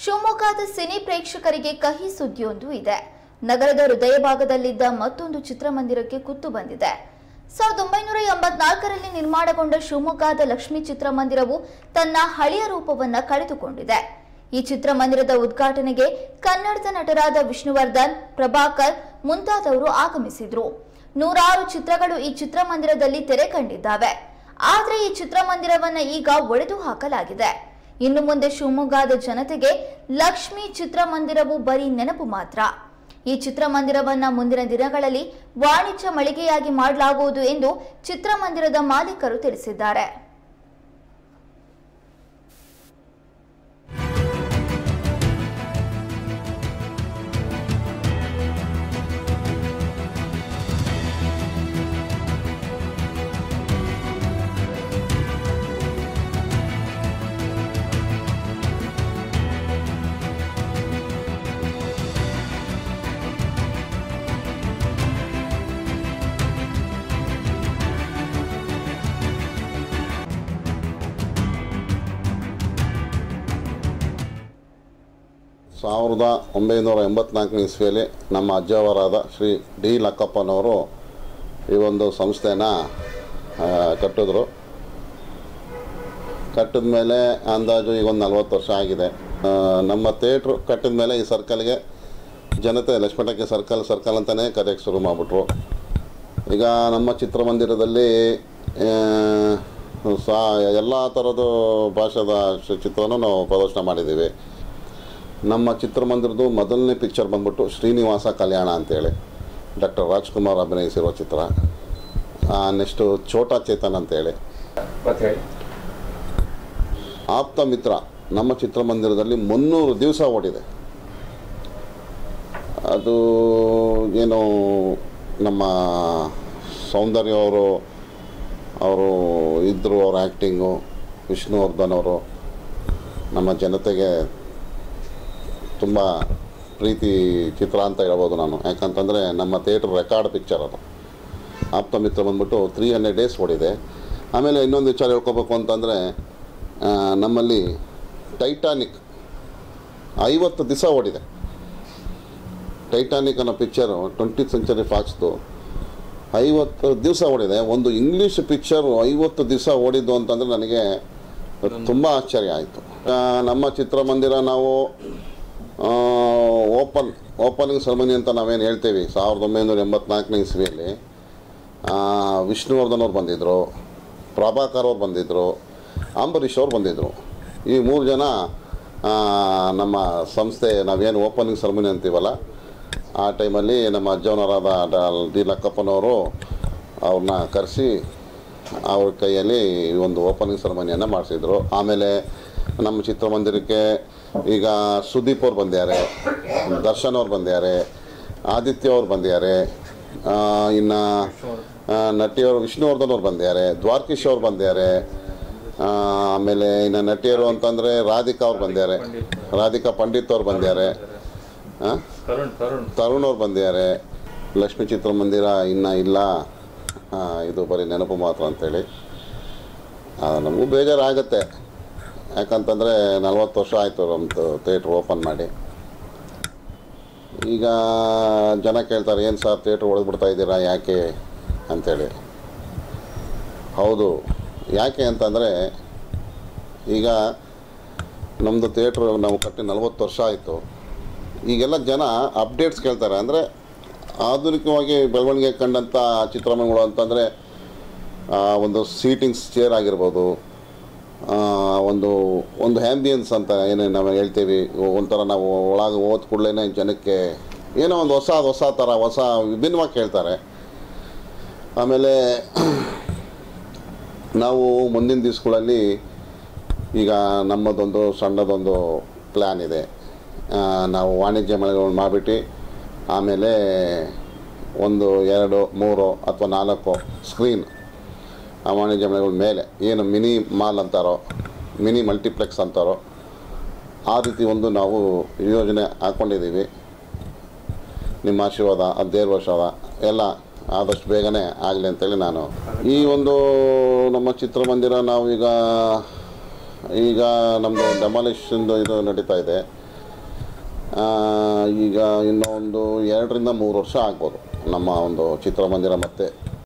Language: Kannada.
ಶಿವಮೊಗ್ಗದ ಸಿನಿ ಪ್ರೇಕ್ಷಕರಿಗೆ ಕಹಿ ಸುದ್ದಿಯೊಂದು ಇದೆ ನಗರದ ಹೃದಯ ಭಾಗದಲ್ಲಿದ್ದ ಮತ್ತೊಂದು ಚಿತ್ರಮಂದಿರಕ್ಕೆ ಕುತ್ತು ಬಂದಿದೆ ಸಾವಿರದ ಒಂಬೈನೂರ ಎಂಬತ್ನಾಲ್ಕರಲ್ಲಿ ನಿರ್ಮಾಣಗೊಂಡ ಶಿವಮೊಗ್ಗದ ಲಕ್ಷ್ಮೀ ಚಿತ್ರಮಂದಿರವು ತನ್ನ ಹಳೆಯ ರೂಪವನ್ನ ಕಳೆದುಕೊಂಡಿದೆ ಈ ಚಿತ್ರಮಂದಿರದ ಉದ್ಘಾಟನೆಗೆ ಕನ್ನಡದ ನಟರಾದ ವಿಷ್ಣುವರ್ಧನ್ ಪ್ರಭಾಕರ್ ಮುಂತಾದವರು ಆಗಮಿಸಿದ್ರು ನೂರಾರು ಚಿತ್ರಗಳು ಈ ಚಿತ್ರಮಂದಿರದಲ್ಲಿ ತೆರೆ ಕಂಡಿದ್ದಾವೆ ಆದ್ರೆ ಈ ಚಿತ್ರಮಂದಿರವನ್ನ ಈಗ ಒಡೆದು ಹಾಕಲಾಗಿದೆ ಇನ್ನು ಮುಂದೆ ಶಿವಮೊಗ್ಗದ ಜನತೆಗೆ ಲಕ್ಷ್ಮಿ ಚಿತ್ರಮಂದಿರವು ಬರೀ ನೆನಪು ಮಾತ್ರ ಈ ಚಿತ್ರಮಂದಿರವನ್ನ ಮುಂದಿನ ದಿನಗಳಲ್ಲಿ ವಾಣಿಜ್ಯ ಮಳಿಗೆಯಾಗಿ ಮಾಡಲಾಗುವುದು ಎಂದು ಚಿತ್ರಮಂದಿರದ ಮಾಲೀಕರು ತಿಳಿಸಿದ್ದಾರೆ ಸಾವಿರದ ಒಂಬೈನೂರ ಎಂಬತ್ನಾಲ್ಕನೇ ಇಸ್ವಿಯಲ್ಲಿ ನಮ್ಮ ಅಜ್ಜವರಾದ ಶ್ರೀ ಡಿ ಲಕ್ಕಪ್ಪನವರು ಈ ಒಂದು ಸಂಸ್ಥೆನ ಆ, ಕಟ್ಟಿದ್ರು ಕಟ್ಟಿದ ಮೇಲೆ ಅಂದಾಜು ಈಗ ಒಂದು ನಲ್ವತ್ತು ವರ್ಷ ಆಗಿದೆ ಆ, ನಮ್ಮ ಥಿಯೇಟ್ರು ಕಟ್ಟಿದ ಮೇಲೆ ಈ ಸರ್ಕಲ್ಗೆ ಜನತೆ ಲಕ್ಷ್ಮಣಕ್ಕೆ ಸರ್ಕಲ್ ಸರ್ಕಲ್ ಅಂತಲೇ ಕರೆಯೋಕ್ಕೆ ಶುರು ಮಾಡಿಬಿಟ್ರು ಈಗ ನಮ್ಮ ಚಿತ್ರಮಂದಿರದಲ್ಲಿ ಆ, ಸಾ ಎಲ್ಲ ಥರದ ಭಾಷೆದ ಚಿತ್ರನೂ ನಾವು ಪ್ರದರ್ಶನ ಮಾಡಿದ್ದೀವಿ ನಮ್ಮ ಚಿತ್ರಮಂದಿರದ್ದು ಮೊದಲನೇ ಪಿಕ್ಚರ್ ಬಂದ್ಬಿಟ್ಟು ಶ್ರೀನಿವಾಸ ಕಲ್ಯಾಣ ಅಂತೇಳಿ ಡಾಕ್ಟರ್ ರಾಜ್ಕುಮಾರ್ ಅಭಿನಯಿಸಿರೋ ಚಿತ್ರ ನೆಕ್ಸ್ಟು ಛೋಟಾ ಚೇತನ್ ಅಂತೇಳಿ ಮತ್ತೆ ಹೇಳಿ ಆಪ್ತ ಮಿತ್ರ ನಮ್ಮ ಚಿತ್ರಮಂದಿರದಲ್ಲಿ ಮುನ್ನೂರು ದಿವಸ ಓಡಿದೆ ಅದು ಏನು ನಮ್ಮ ಸೌಂದರ್ಯ ಅವರು ಅವರು ಇದ್ದರು ಅವ್ರ ಆ್ಯಕ್ಟಿಂಗು ವಿಷ್ಣುವರ್ಧನ್ ಅವರು ನಮ್ಮ ಜನತೆಗೆ ತುಂಬ ಪ್ರೀತಿ ಚಿತ್ರ ಅಂತ ಹೇಳ್ಬೋದು ನಾನು ಯಾಕಂತಂದರೆ ನಮ್ಮ ಥಿಯೇಟ್ರ್ ರೆಕಾರ್ಡ್ ಪಿಕ್ಚರ್ ಅದು ಆಪ್ತ ಮಿತ್ರ ಬಂದ್ಬಿಟ್ಟು ತ್ರೀ ಹಂಡ್ರೆಡ್ ಡೇಸ್ ಓಡಿದೆ ಆಮೇಲೆ ಇನ್ನೊಂದು ವಿಚಾರ ಹೇಳ್ಕೊಬೇಕು ಅಂತಂದರೆ ಆ, ನಮ್ಮಲ್ಲಿ ಟೈಟಾನಿಕ್ ಐವತ್ತು ದಿವಸ ಓಡಿದೆ ಟೈಟಾನಿಕ್ ಅನ್ನೋ ಪಿಕ್ಚರು ಟ್ವೆಂಟಿ ಸೆಂಚುರಿ ಫಾಕ್ಸ್ದು ಐವತ್ತು ದಿವಸ ಓಡಿದೆ ಒಂದು ಇಂಗ್ಲೀಷ್ ಪಿಕ್ಚರು ಐವತ್ತು ದಿವಸ ಓಡಿದ್ದು ಅಂತಂದರೆ ನನಗೆ ತುಂಬ ಆಶ್ಚರ್ಯ ಆಯಿತು ನಮ್ಮ ಚಿತ್ರಮಂದಿರ ನಾವು ಓಪನ್ ಓಪನಿಂಗ್ ಸೆರೆಮನಿ ಅಂತ ನಾವೇನು ಹೇಳ್ತೀವಿ ಸಾವಿರದ ಒಂಬೈನೂರ ಎಂಬತ್ನಾಲ್ಕನೇ ಇಸ್ವಿಯಲ್ಲಿ ಆ, ವಿಷ್ಣುವರ್ಧನ್ ಅವ್ರು ಬಂದಿದ್ದರು ಪ್ರಭಾಕರ್ ಅವ್ರು ಬಂದಿದ್ದರು ಅಂಬರೀಷ್ ಅವ್ರು ಬಂದಿದ್ದರು ಈ ಮೂರು ಜನ ಆ, ನಮ್ಮ ಸಂಸ್ಥೆ ನಾವೇನು ಓಪನಿಂಗ್ ಸೆರೆಮನಿ ಅಂತೀವಲ್ಲ ಆ ಟೈಮಲ್ಲಿ ನಮ್ಮ ಅಜ್ಜವನರಾದ ಡಾ- ಡಿ ಲಕ್ಕಪ್ಪನವರು ಅವ್ರನ್ನ ಕರೆಸಿ ಅವ್ರ ಕೈಯಲ್ಲಿ ಈ ಒಂದು ಓಪನಿಂಗ್ ಸೆರೆಮನಿಯನ್ನು ಮಾಡಿಸಿದ್ರು ಆಮೇಲೆ ನಮ್ಮ ಚಿತ್ರಮಂದಿರಕ್ಕೆ ಈಗ ಸುದೀಪ್ ಅವ್ರು ಬಂದಿದ್ದಾರೆ ದರ್ಶನ್ ಅವ್ರು ಬಂದಿದ್ದಾರೆ ಆದಿತ್ಯ ಅವ್ರು ಬಂದಿದ್ದಾರೆ ಇನ್ನು ನಟಿಯವರು ವಿಷ್ಣುವರ್ಧನ್ ಅವ್ರು ಬಂದಿದ್ದಾರೆ ದ್ವಾರಕೀಶ್ ಅವ್ರು ಬಂದಿದ್ದಾರೆ ಆ, ಆಮೇಲೆ ಇನ್ನು ನಟಿಯರು ಅಂತಂದರೆ ರಾಧಿಕಾ ಅವ್ರು ಬಂದಿದ್ದಾರೆ ರಾಧಿಕಾ ಪಂಡಿತ್ ಅವ್ರು ಬಂದಿದ್ದಾರೆ ಆ? ತರುಣ್ ತರುಣ್ ತರುಣ್ ಅವ್ರು ಬಂದಿದ್ದಾರೆ ಲಕ್ಷ್ಮೀ ಚಿತ್ರಮಂದಿರ ಇನ್ನೂ ಇಲ್ಲ ಆ, ಇದು ಬರೀ ನೆನಪು ಮಾತ್ರ ಅಂತೇಳಿ ಆ, ನಮಗೂ ಬೇಜಾರಾಗುತ್ತೆ ಯಾಕಂತಂದರೆ ನಲ್ವತ್ತು ವರ್ಷ ಆಯಿತು ನಮ್ಮದು ಥಿಯೇಟ್ರ್ ಓಪನ್ ಮಾಡಿ ಈಗ ಜನ ಕೇಳ್ತಾರೆ ಏನು ಸರ್ ಥಿಯೇಟ್ರ್ ಹೊಡೆದ್ಬಿಡ್ತಾ ಇದ್ದೀರಾ ಯಾಕೆ ಅಂಥೇಳಿ ಹೌದು ಯಾಕೆ ಅಂತಂದರೆ ಈಗ ನಮ್ಮದು ಥಿಯೇಟ್ರ್ ನಾವು ಕಟ್ಟಿ ನಲ್ವತ್ತು ವರ್ಷ ಆಯಿತು ಈಗೆಲ್ಲ ಜನ ಅಪ್ಡೇಟ್ಸ್ ಕೇಳ್ತಾರೆ ಅಂದರೆ ಆಧುನಿಕವಾಗಿ ಬೆಳವಣಿಗೆ ಕಂಡಂಥ ಚಿತ್ರಮಂದಿರಗಳು ಅಂತಂದರೆ ಒಂದು ಸೀಟಿಂಗ್ಸ್ ಚೇರ್ ಆಗಿರ್ಬೋದು ಆ, ಒಂದು ಒಂದು ಆ್ಯಂಬಿಯನ್ಸ್ ಅಂತ ಏನೇ ನಾವು ಹೇಳ್ತೀವಿ ಒಂಥರ ನಾವು ಒಳಗೆ ಹೋದ ಕೂಡಲೇ ಜನಕ್ಕೆ ಏನೋ ಒಂದು ಹೊಸ ಹೊಸ ಥರ ಹೊಸ ವಿಭಿನ್ನವಾಗಿ ಕೇಳ್ತಾರೆ ಆಮೇಲೆ ನಾವು ಮುಂದಿನ ದಿವಸಗಳಲ್ಲಿ ಈಗ ನಮ್ಮದೊಂದು ಸಣ್ಣದೊಂದು ಪ್ಲ್ಯಾನ್ ಇದೆ ಆ, ನಾವು ವಾಣಿಜ್ಯ ಮಳಿಗೆಗಳು ಮಾಡಿಬಿಟ್ಟು ಆಮೇಲೆ ಒಂದು ಎರಡು ಮೂರು ಅಥವಾ ನಾಲ್ಕು ಸ್ಕ್ರೀನ್ ಆ ವಾಣಿಜ್ಯ ಮಳಿಗೆಗಳ ಮೇಲೆ ಏನು ಮಿನಿ ಮಾಲ್ ಅಂತಾರೋ ಮಿನಿ ಮಲ್ಟಿಪ್ಲೆಕ್ಸ್ ಅಂತಾರೋ ಆ ರೀತಿ ಒಂದು ನಾವು ಯೋಜನೆ ಹಾಕ್ಕೊಂಡಿದ್ದೀವಿ ನಿಮ್ಮ ಆಶೀರ್ವಾದ ಅದು ದೇವ್ರ ಆಶೀರ್ವಾದ ಎಲ್ಲ ಆದಷ್ಟು ಬೇಗನೆ ಆಗಲಿ ಅಂತೇಳಿ ನಾನು ಈ ಒಂದು ನಮ್ಮ ಚಿತ್ರಮಂದಿರ ನಾವು ಈಗ ಈಗ ನಮ್ಮದು ಡೆಮಾಲಿಷನ್ದು ಇದು ನಡೀತಾ ಇದೆ ಆ, ಈಗ ಇನ್ನೂ ಒಂದು ಎರಡರಿಂದ ಮೂರು ವರ್ಷ ಆಗ್ಬೋದು ನಮ್ಮ ಒಂದು ಚಿತ್ರಮಂದಿರ ಮತ್ತೆ